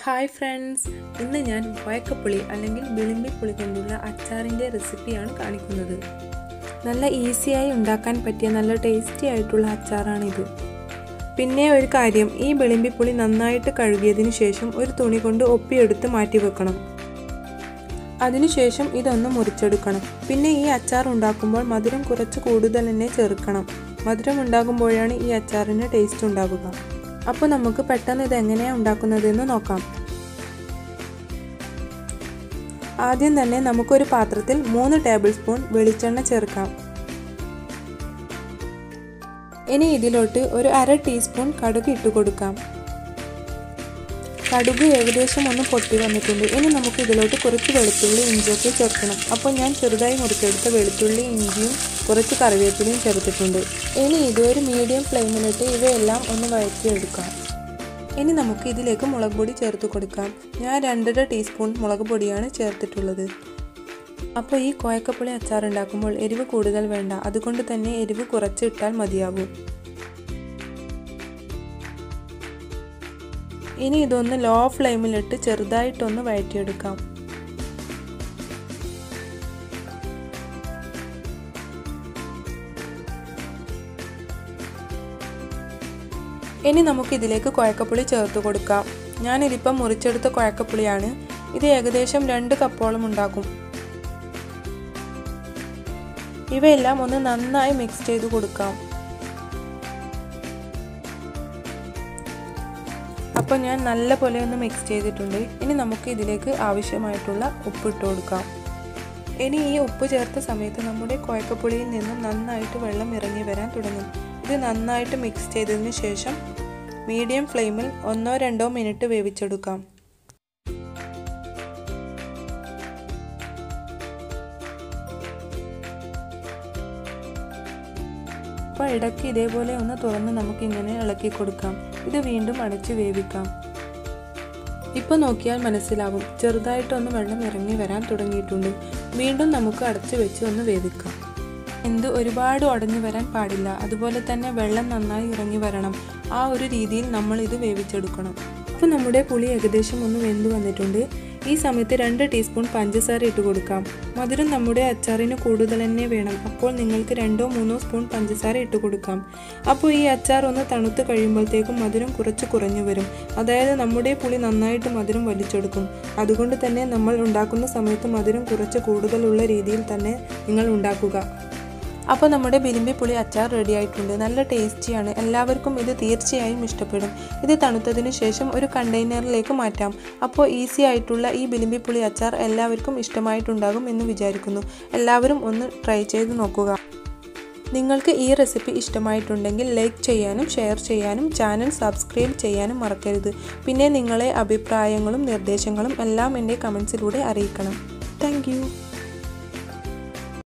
hi friends ഇന്ന് ഞാൻ വയക്കപ്പുളി അല്ലെങ്കിൽ വിളിമ്പിപ്പുളി കൊണ്ടുള്ള അച്ചാറിൻ്റെ റെസിപ്പിയാണ് കാണിക്കുന്നത് നല്ല ഈസിയായി ഉണ്ടാക്കാൻ പറ്റിയ നല്ല ടേസ്റ്റി ആയിട്ടുള്ള അച്ചാറാണിത് പിന്നെ ഒരു കാര്യം ഈ വിളിമ്പിപ്പുളി നന്നായിട്ട് കഴുകിയതിന് ശേഷം ഒരു തുണി കൊണ്ട് ഒപ്പിയെടുത്ത് മാറ്റി വെക്കണം അതിനുശേഷം ഇതൊന്ന് മുറിച്ചെടുക്കണം പിന്നെ ഈ അച്ചാർ ഉണ്ടാക്കുമ്പോൾ മധുരം കുറച്ച് കൂടുതൽ തന്നെ ചേർക്കണം മധുരം ഉണ്ടാകുമ്പോഴാണ് ഈ അച്ചാറിന് ടേസ്റ്റ് ഉണ്ടാകുക അപ്പോൾ നമുക്ക് പെട്ടെന്ന് ഇത് എങ്ങനെയാണ് ഉണ്ടാക്കുന്നതെന്ന് നോക്കാം ആദ്യം തന്നെ നമുക്കൊരു പാത്രത്തിൽ മൂന്ന് ടേബിൾ സ്പൂൺ വെളിച്ചെണ്ണ ചേർക്കാം ഇനി ഇതിലോട്ട് ഒരു അര ടീസ്പൂൺ കടുക് ഇട്ട് കൊടുക്കാം കടുക് ഏകദേശം ഒന്ന് പൊട്ടി വന്നിട്ടുണ്ട് ഇനി നമുക്ക് ഇതിലോട്ട് കുറച്ച് വെളുത്തുള്ളി ഇഞ്ചിയൊക്കെ ചേർക്കണം അപ്പോൾ ഞാൻ ചെറുതായി മുറിച്ചെടുത്ത വെളുത്തുള്ളി ഇഞ്ചിയും കുറച്ച് കറിവേപ്പിലയും ചേർത്തിട്ടുണ്ട് ഇനി ഇത് ഒരു മീഡിയം ഫ്ലെയിമിലിട്ട് ഇവയെല്ലാം ഒന്ന് വഴറ്റിയെടുക്കാം ഇനി നമുക്ക് ഇതിലേക്ക് മുളക് പൊടി ചേർത്ത് കൊടുക്കാം ഞാൻ രണ്ടര ടീസ്പൂൺ മുളക് പൊടിയാണ് ചേർത്തിട്ടുള്ളത് അപ്പോൾ ഈ കോയക്കപ്പുളി അച്ചാർ ഉണ്ടാക്കുമ്പോൾ എരിവ് കൂടുതൽ വേണ്ട അതുകൊണ്ട് തന്നെ എരിവ് കുറച്ച് ഇട്ടാൽ മതിയാകും ഇനി ഇതൊന്ന് ലോ ഫ്ലെയിമിലിട്ട് ചെറുതായിട്ടൊന്ന് വഴറ്റിയെടുക്കാം ഇനി നമുക്ക് ഇതിലേക്ക് കുഴക്കപ്പുളി ചേർത്ത് കൊടുക്കാം ഞാനിതിപ്പം മുറിച്ചെടുത്ത കുഴക്കപ്പുളിയാണ് ഇത് ഏകദേശം രണ്ട് കപ്പോളം ഉണ്ടാക്കും ഇവയെല്ലാം ഒന്ന് നന്നായി മിക്സ് ചെയ്ത് കൊടുക്കാം അപ്പോൾ ഞാൻ നല്ല പോലെ ഒന്ന് മിക്സ് ചെയ്തിട്ടുണ്ട് ഇനി നമുക്ക് ഇതിലേക്ക് ആവശ്യമായിട്ടുള്ള ഉപ്പ് ഇട്ട് കൊടുക്കാം ഇനി ഈ ഉപ്പ് ചേർത്ത സമയത്ത് നമ്മുടെ കുഴക്കപ്പുളിയിൽ നിന്നും നന്നായിട്ട് വെള്ളം ഇറങ്ങി വരാൻ തുടങ്ങും ഇത് നന്നായിട്ട് മിക്സ് ചെയ്തതിന് ശേഷം മീഡിയം ഫ്ലെയിമിൽ ഒന്നോ രണ്ടോ മിനിറ്റ് വേവിച്ചെടുക്കാം അപ്പോൾ ഇടയ്ക്ക് ഇതേപോലെ ഒന്ന് തുറന്ന് നമുക്ക് ഇങ്ങനെ ഇളക്കി കൊടുക്കാം ഇത് വീണ്ടും അടച്ച് വേവിക്കാം ഇപ്പോൾ നോക്കിയാൽ മനസ്സിലാവും ചെറുതായിട്ടൊന്ന് വെള്ളം ഇറങ്ങി വരാൻ തുടങ്ങിയിട്ടുണ്ട് വീണ്ടും നമുക്ക് അടച്ചു വെച്ച് ഒന്ന് വേവിക്കാം എന്ത് ഒരുപാട് ഉടഞ്ഞു വരാൻ പാടില്ല അതുപോലെ തന്നെ വെള്ളം നന്നായി ഇറങ്ങി വരണം ആ ഒരു രീതിയിൽ നമ്മൾ ഇത് വേവിച്ചെടുക്കണം അപ്പോൾ നമ്മുടെ പുളി ഏകദേശം ഒന്ന് വെന്ത് വന്നിട്ടുണ്ട് ഈ സമയത്ത് രണ്ട് ടീസ്പൂൺ പഞ്ചസാര ഇട്ട് കൊടുക്കാം മധുരം നമ്മുടെ അച്ചാറിന് കൂടുതൽ തന്നെ വേണം അപ്പോൾ നിങ്ങൾക്ക് രണ്ടോ മൂന്നോ സ്പൂൺ പഞ്ചസാര ഇട്ട് കൊടുക്കാം അപ്പോൾ ഈ അച്ചാർ ഒന്ന് തണുത്ത് കഴിയുമ്പോഴത്തേക്കും മധുരം കുറച്ച് കുറഞ്ഞു വരും അതായത് നമ്മുടെ പുളി നന്നായിട്ട് മധുരം വലിച്ചെടുക്കും അതുകൊണ്ട് തന്നെ നമ്മൾ ഉണ്ടാക്കുന്ന സമയത്ത് മധുരം കുറച്ച് കൂടുതലുള്ള രീതിയിൽ തന്നെ നിങ്ങൾ ഉണ്ടാക്കുക അപ്പോൾ നമ്മുടെ ബിലിമ്പി പുളി അച്ചാർ റെഡി ആയിട്ടുണ്ട് നല്ല ടേസ്റ്റിയാണ് എല്ലാവർക്കും ഇത് തീർച്ചയായും ഇഷ്ടപ്പെടും ഇത് തണുത്തതിന് ശേഷം ഒരു കണ്ടെയ്നറിലേക്ക് മാറ്റാം അപ്പോൾ ഈസി ആയിട്ടുള്ള ഈ ബിലിമ്പി പുളി അച്ചാർ എല്ലാവർക്കും ഇഷ്ടമായിട്ടുണ്ടാകും എന്ന് വിചാരിക്കുന്നു എല്ലാവരും ഒന്ന് ട്രൈ ചെയ്ത് നോക്കുക നിങ്ങൾക്ക് ഈ റെസിപ്പി ഇഷ്ടമായിട്ടുണ്ടെങ്കിൽ ലൈക്ക് ചെയ്യാനും ഷെയർ ചെയ്യാനും ചാനൽ സബ്സ്ക്രൈബ് ചെയ്യാനും മറക്കരുത് പിന്നെ നിങ്ങളെ അഭിപ്രായങ്ങളും നിർദ്ദേശങ്ങളും എല്ലാം എൻ്റെ കമൻസിലൂടെ അറിയിക്കണം താങ്ക്